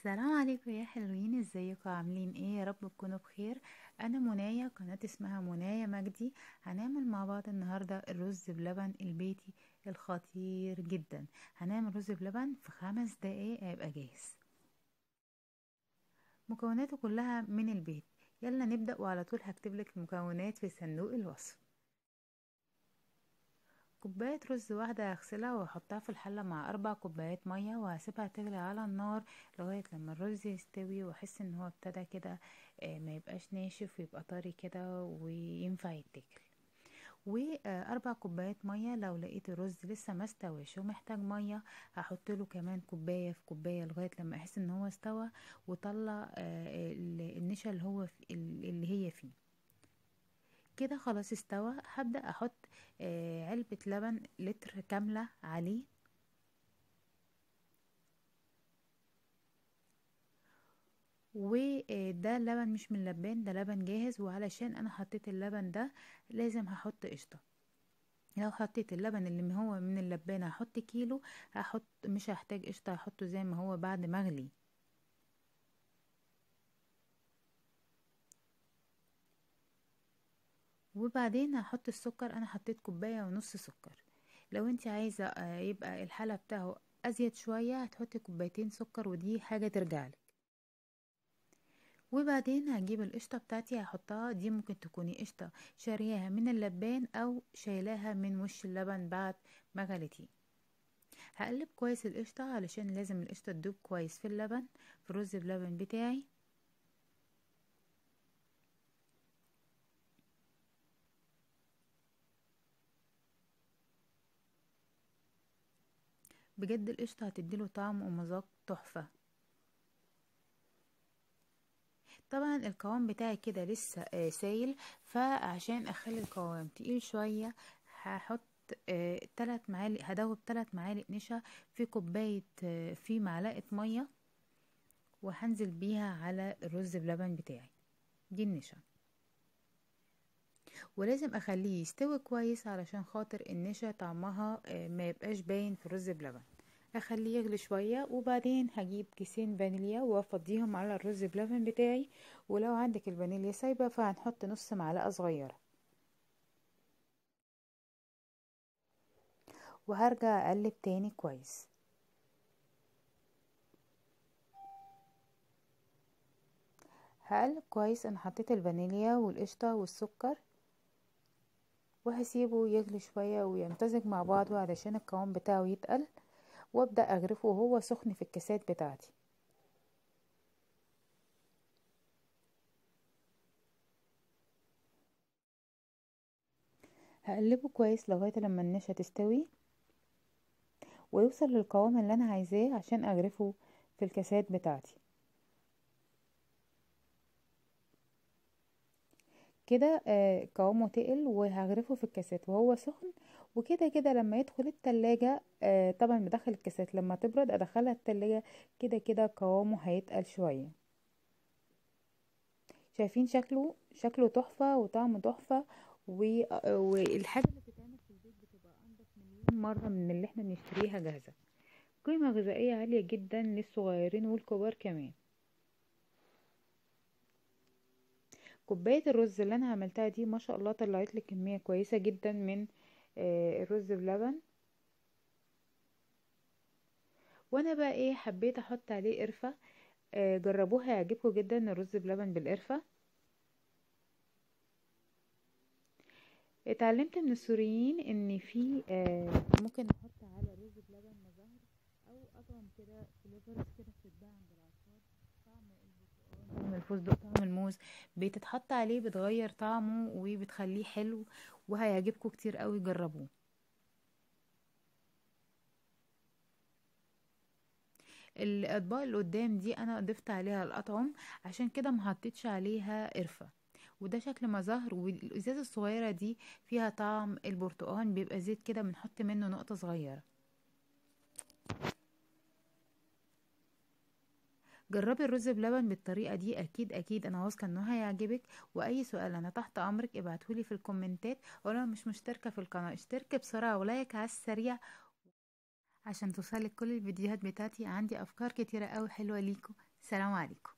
السلام عليكم يا حلوين ازيكم عاملين ايه يا رب تكونوا بخير انا منايا قناة اسمها منايا مجدي هنعمل مع بعض النهاردة الرز بلبن البيتي الخطير جدا هنعمل رز بلبن في خمس دقايق هيبقى جاهز مكوناته كلها من البيت يلا نبدأ وعلى طول هكتبلك المكونات في صندوق الوصف كوباية رز واحدة هغسلها واحطها في الحلة مع اربع كوبايات مية وهسيبها تغلي على النار لغاية لما الرز يستوي واحس ان هو ابتدى كده آه، ما يبقاش ناشف ويبقى طري كده وينفع يتاكل واربع كوبايات ميه لو لقيت الرز لسه ما استويش ومحتاج ميه هحط له كمان كوبايه في كوبايه لغايه لما احس ان هو استوى وطلع آه، النشا اللي هو اللي هي فيه كده خلاص استوى هبدأ احط آه علبة لبن لتر كاملة عليه وده لبن مش من لبان ده لبن جاهز وعلشان انا حطيت اللبن ده لازم هحط قشطة لو حطيت اللبن اللي هو من اللبان هحط كيلو هحط مش هحتاج قشطة هحطه زي ما هو بعد ما اغلي وبعدين هحط السكر انا حطيت كوبايه ونص سكر لو انت عايزه آه، يبقى الحلى بتاعه ازيد شويه هتحطي كوبايتين سكر ودي حاجه ترجعلك وبعدين هجيب القشطة بتاعتي هحطها دي ممكن تكوني قشطة شارياها من اللبان او شايلاها من وش اللبن بعد ما غليتيه هقلب كويس القشطة علشان لازم القشطة تدوب كويس في اللبن في الرز بلبن بتاعي بجد القشطة هتديله طعم ومذاق تحفة طبعا القوام بتاعي كده لسه آه سايل فعشان اخلي القوام تقيل شوية هحط آه تلات معالق هدوب تلات معالق نشا في كوباية آه في معلقة مية وهنزل بيها على الرز بلبن بتاعي دي النشا ولازم اخليه يستوي كويس علشان خاطر النشا طعمها آه، ما يبقاش باين في الرز بلبن اخليه يغلي شوية وبعدين هجيب كيسين فانيليا وافضيهم على الرز بلبن بتاعي ولو عندك الفانيليا سايبة فهنحط نص معلقة صغيرة وهرجع اقلب تاني كويس هقلب كويس انا حطيت الفانيليا والقشطة والسكر وهسيبه يغلي شوية ويمتزج مع بعضه علشان القوام بتاعه يتقل وابدأ اغرفه وهو سخن في الكاسات بتاعتي هقلبه كويس لغاية لما النشا تستوي ويوصل للقوام اللي انا عايزاه عشان اغرفه في الكاسات بتاعتي كده آه قوامه تقل وهغرفه في الكاسات وهو سخن وكده كده لما يدخل التلاجة آه طبعا بدخل الكاسات لما تبرد ادخلها التلاجة كده كده قوامه هيتقل شوية شايفين شكله شكله تحفة وطعمه تحفة آه، والحاجة اللي بتتعمل في البيت بتبقى انضف مليون مرة من اللي احنا بنشتريها جاهزة قيمة غذائية عالية جدا للصغيرين والكبار كمان كوبايه الرز اللي انا عملتها دي ما شاء الله طلعت لي كميه كويسه جدا من آه، الرز بلبن وانا بقى ايه حبيت احط عليه قرفه آه، جربوها يعجبكم جدا الرز بلبن بالقرفه اتعلمت من السوريين ان في آه، ممكن نحط على الرز بلبن مزهر او اطعم كده فليفرز كده بتتباع عند العطار طعم طعم الفستق طعم الموز بتتحط عليه بتغير طعمه وبتخليه حلو وهيعجبكم كتير قوي جربوه الاطباق اللي قدام دي انا ضفت عليها الاطعم عشان كده ما حطيتش عليها قرفه وده شكل مظهر والازازه الصغيره دي فيها طعم البرتقال بيبقى زيت كده بنحط منه نقطه صغيره جربي الرز بلبن بالطريقه دي اكيد اكيد انا واثقه انه هيعجبك واي سؤال انا تحت امرك ابعتهولي في الكومنتات ولو مش مشتركه في القناه اشتركي بسرعه ولايك على السريع عشان توصلك كل الفيديوهات بتاعتي عندي افكار كتيره قوي حلوه ليكم سلام عليكم